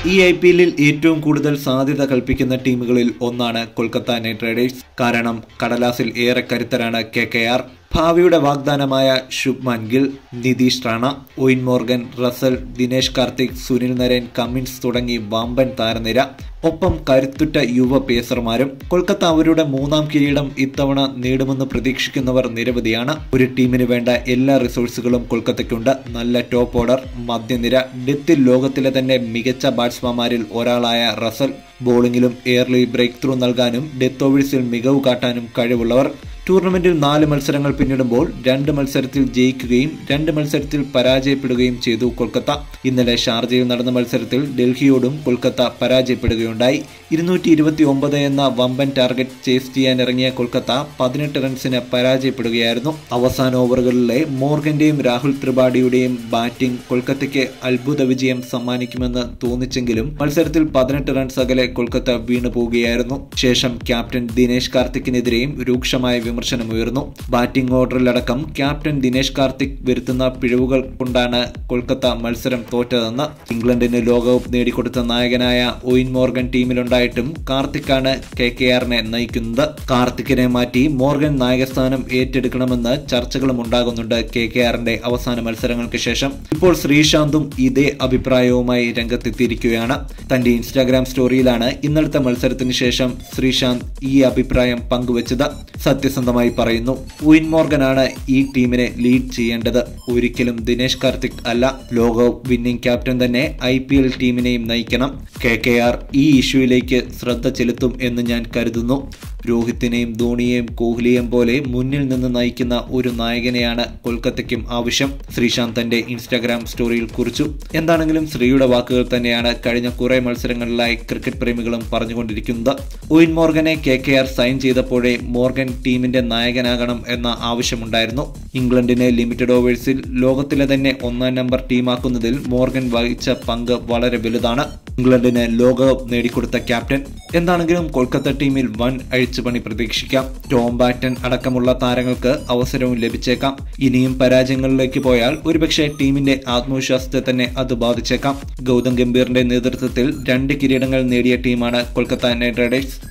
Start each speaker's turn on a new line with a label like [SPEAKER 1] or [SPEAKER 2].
[SPEAKER 1] ഈ I P എല്ലിൽ ഏറ്റവും കൂടുതൽ സാധ്യത കൽപ്പിക്കുന്ന ടീമുകളിൽ ഒന്നാണ് കൊൽക്കത്ത നൈറ്റ് റൈഡേഴ്സ് കാരണം കടലാസിൽ ഏറെ കരുത്തരാണ് കെ കെ ആർ ഭാവിയുടെ വാഗ്ദാനമായ Shubman Gill Nitish Rana Eoin Morgan Russell Dinesh Karthik Sunil Narine Cummins തുടങ്ങി വമ്പൻ താരനിര ഒപ്പം കരുത്തുറ്റ യുവ പേസർമാരും കൊൽക്കത്ത അവരുടെ മൂന്നാം കിരീടം ഇത്തവണ നേടുമെന്ന് പ്രതീക്ഷിക്കുന്നവർ നിരവധിയാണ് ഒരു ടീമിന് വേണ്ട എല്ലാ റിസോഴ്സുകളും കൊൽക്കത്തയ്ക്കുണ്ട് നല്ല ടോപ്പ് ഓർഡർ മധ്യനിര ഡെത്തിൽ ലോകത്തിലെ തന്നെ മികച്ച ബാറ്റ്സ്മാൻമാരിൽ ഒരാളായ റസൽ ബോളിംഗിലും എയർലി ബ്രേക്ക് ത്രൂ നൽകാനും ഡെത്ത് ഓവേഴ്സിൽ മികവ് കാട്ടാനും കഴിവുള്ളവർ ടൂർണമെന്റിൽ നാല് മത്സരങ്ങൾ പിന്നിടുമ്പോൾ രണ്ട് മത്സരത്തിൽ ജയിക്കുകയും രണ്ട് മത്സരത്തിൽ പരാജയപ്പെടുകയും ചെയ്തു കൊൽക്കത്ത ഇന്നലെ ഷാർജയിൽ നടന്ന മത്സരത്തിൽ ഡൽഹിയോടും കൊൽക്കത്ത പരാജയപ്പെടുകയുണ്ടായി ഇരുന്നൂറ്റി ഇരുപത്തി ഒമ്പത് എന്ന വമ്പൻ ടാർഗറ്റ് ചേസ് ചെയ്യാൻ ഇറങ്ങിയ കൊൽക്കത്ത പതിനെട്ട് റൺസിന് പരാജയപ്പെടുകയായിരുന്നു അവസാന ഓവറുകളിലെ മോർഗന്റെയും രാഹുൽ ത്രിപാഠിയുടെയും ബാറ്റിംഗ് കൊൽക്കത്തയ്ക്ക് അത്ഭുത വിജയം സമ്മാനിക്കുമെന്ന് തോന്നിച്ചെങ്കിലും മത്സരത്തിൽ പതിനെട്ട് റൺസ് അകലെ കൊൽക്കത്ത വീണു പോവുകയായിരുന്നു ശേഷം ക്യാപ്റ്റൻ ദിനേശ് കാർത്തിക്കിനെതിരെയും രൂക്ഷമായ വിമർശനമുയർന്നു ബാറ്റിംഗ് ഓർഡറിലടക്കം ക്യാപ്റ്റൻ ദിനേശ് കാർത്തിക് വരുത്തുന്ന പിഴവുകൾ കൊണ്ടാണ് കൊൽക്കത്ത മത്സരം തോറ്റതെന്ന് ഇംഗ്ലണ്ടിന് ലോകകപ്പ് നേടിക്കൊടുത്ത നായകനായ ഒയിൻ മോർഗൻ ടീമിലുണ്ടായിട്ടും കാർത്തിക്കാണ് കെ കെ ആറിനെ നയിക്കുന്നത് കാർത്തിക്കിനെ മാറ്റി മോർഗൻ നായകസ്ഥാനം ഏറ്റെടുക്കണമെന്ന് ചർച്ചകളും ഉണ്ടാകുന്നുണ്ട് കെ കെ ആറിന്റെ അവസാന മത്സരങ്ങൾക്ക് ശേഷം ഇപ്പോൾ ശ്രീശാന്തും ഇതേ അഭിപ്രായവുമായി രംഗത്തെത്തിയിരിക്കുകയാണ് തന്റെ ഇൻസ്റ്റാഗ്രാം സ്റ്റോറിയിലാണ് ഇന്നലത്തെ മത്സരത്തിന് ശേഷം ശ്രീശാന്ത് ഈ അഭിപ്രായം പങ്കുവച്ചത് സത്യസന്ധമായി പറയുന്നു ഉയിൻ മോർഗനാണ് ഈ ടീമിനെ ലീഡ് ചെയ്യേണ്ടത് ഒരിക്കലും ദിനേശ് കാർത്തിക് അല്ല ലോകകപ്പ് വിന്നിംഗ് ക്യാപ്റ്റൻ തന്നെ ഐ പി എൽ ടീമിനെയും നയിക്കണം കെ കെ ആർ ഈ ഇഷ്യൂയിലേക്ക് ശ്രദ്ധ ചെലുത്തും എന്ന് ഞാൻ കരുതുന്നു രോഹിത്തിനെയും ധോണിയെയും കോഹ്ലിയെയും പോലെ മുന്നിൽ നിന്ന് നയിക്കുന്ന ഒരു നായകനെയാണ് കൊൽക്കത്തയ്ക്കും ആവശ്യം ശ്രീശാന്ത് തന്റെ ഇൻസ്റ്റാഗ്രാം സ്റ്റോറിയിൽ കുറിച്ചു എന്താണെങ്കിലും ശ്രീയുടെ വാക്കുകൾ തന്നെയാണ് കഴിഞ്ഞ കുറെ മത്സരങ്ങളിലായി ക്രിക്കറ്റ് പ്രേമികളും പറഞ്ഞുകൊണ്ടിരിക്കുന്നത് ഒയിൻ മോർഗനെ കെ കെ ആർ സൈൻ ചെയ്തപ്പോഴേ മോർഗൻ ടീമിന്റെ നായകനാകണം എന്ന ആവശ്യമുണ്ടായിരുന്നു ഇംഗ്ലണ്ടിനെ ലിമിറ്റഡ് ഓവേഴ്സിൽ ലോകത്തിലെ തന്നെ ഒന്നാം നമ്പർ ടീമാക്കുന്നതിൽ മോർഗൻ വഹിച്ച പങ്ക് വളരെ വലുതാണ് ഇംഗ്ലണ്ടിന് ലോകകപ്പ് നേടിക്കൊടുത്ത ക്യാപ്റ്റൻ എന്താണെങ്കിലും കൊൽക്കത്ത ടീമിൽ വൻ അഴിച്ചുപണി പ്രതീക്ഷിക്കാം ടോം ബാറ്റൻ അടക്കമുള്ള താരങ്ങൾക്ക് അവസരവും ലഭിച്ചേക്കാം ഇനിയും പരാജയങ്ങളിലേക്ക് പോയാൽ ഒരുപക്ഷെ ടീമിന്റെ ആത്മവിശ്വാസത്തെ തന്നെ അത് ബാധിച്ചേക്കാം ഗൗതം ഗംഭീറിന്റെ നേതൃത്വത്തിൽ രണ്ട് കിരീടങ്ങൾ നേടിയ ടീമാണ് കൊൽക്കത്ത നൈറ്റ് റൈഡേഴ്സ്